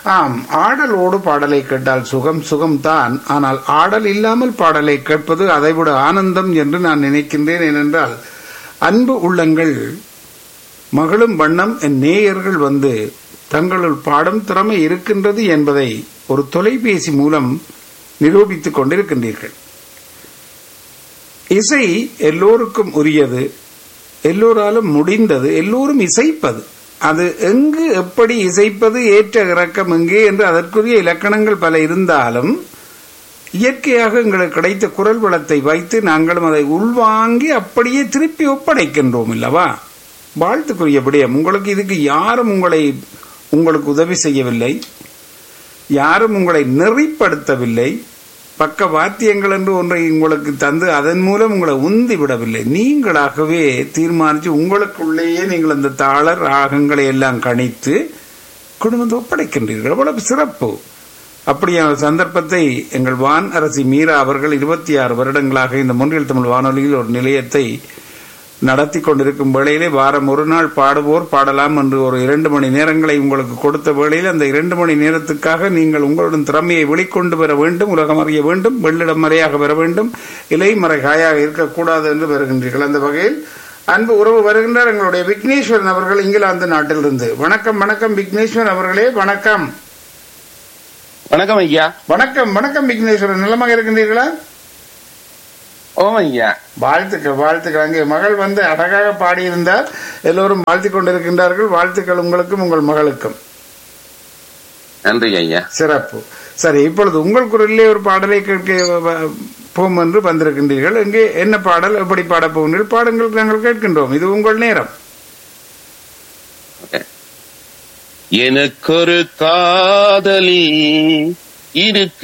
ஆம் ஆடலோடு பாடலை கேட்டால் சுகம் சுகம்தான் ஆனால் ஆடல் இல்லாமல் பாடலை கேட்பது அதைவிட ஆனந்தம் என்று நான் நினைக்கின்றேன் ஏனென்றால் அன்பு உள்ளங்கள் மகளும் வண்ணம் என் நேயர்கள் வந்து தங்களுள் பாடும் திறமை இருக்கின்றது என்பதை ஒரு தொலைபேசி மூலம் நிரூபித்துக் கொண்டிருக்கின்றீர்கள் இசை எல்லோருக்கும் உரியது எல்லோராலும் முடிந்தது எல்லோரும் இசைப்பது அது எங்கு எப்படி இசைப்பது ஏற்ற இறக்கம் எங்கே என்று அதற்குரிய இலக்கணங்கள் பல இருந்தாலும் இயற்கையாக எங்களுக்கு கிடைத்த குரல் வளத்தை வைத்து நாங்களும் அதை உள்வாங்கி அப்படியே திருப்பி ஒப்படைக்கின்றோம் இல்லவா வாழ்த்துக்குரிய விடயம் உங்களுக்கு இதுக்கு யாரும் உங்களை உங்களுக்கு உதவி செய்யவில்லை யாரும் உங்களை நெறிப்படுத்தவில்லை பக்க வாத்தியங்கள் என்று ஒன்றை உங்களுக்கு தந்து அதன் மூலம் உங்களை உந்தி விடவில்லை நீங்களாகவே தீர்மானித்து உங்களுக்குள்ளேயே நீங்கள் அந்த தாள ராகங்களை எல்லாம் கணித்து குடும்பத்தை ஒப்படைக்கின்றீர்கள் எவ்வளவு சிறப்பு அப்படியான சந்தர்ப்பத்தை எங்கள் வான் அரசி மீரா அவர்கள் இருபத்தி ஆறு வருடங்களாக இந்த முன்னில் தமிழ் வானொலியில் ஒரு நிலையத்தை நடத்தி கொண்டிருக்கும் வேளையிலே வாரம் ஒரு நாள் பாடுவோர் பாடலாம் என்று ஒரு இரண்டு மணி நேரங்களை உங்களுக்கு கொடுத்த வேளையில் அந்த இரண்டு மணி நேரத்துக்காக நீங்கள் உங்களுடன் திறமையை வெளிக்கொண்டு வர வேண்டும் உலகம் அறிய வேண்டும் வெள்ளிடம் மறையாக வர வேண்டும் இலை மறை காயாக இருக்கக்கூடாது என்று வருகின்றீர்கள் அந்த வகையில் அன்பு உறவு வருகின்றார் எங்களுடைய விக்னேஸ்வரன் அவர்கள் இங்கிலாந்து நாட்டிலிருந்து வணக்கம் வணக்கம் விக்னேஸ்வரன் அவர்களே வணக்கம் வணக்கம் ஐயா வணக்கம் வணக்கம் விக்னேஸ்வரன் நலமாக இருக்கின்றீர்களா ஓம் ஐயா வாழ்த்துக்கள் வாழ்த்துக்கள் அங்கே மகள் வந்து அழகாக பாடியிருந்தார் எல்லோரும் வாழ்த்திக் கொண்டிருக்கின்றார்கள் வாழ்த்துக்கள் உங்களுக்கும் உங்கள் மகளுக்கும் நன்றி ஐயா சிறப்பு சரி இப்பொழுது உங்கள் குரலிலே ஒரு பாடலை கேட்க வ- போம் என்று வந்திருக்கின்றீர்கள் இங்கே என்ன பாடல் எப்படி பாட போகிறீர்கள் பாடுங்கள் நாங்கள் கேட்கின்றோம் இது உங்கள் நேரம் ஓகே. எனக்கொரு காதலி இருக்க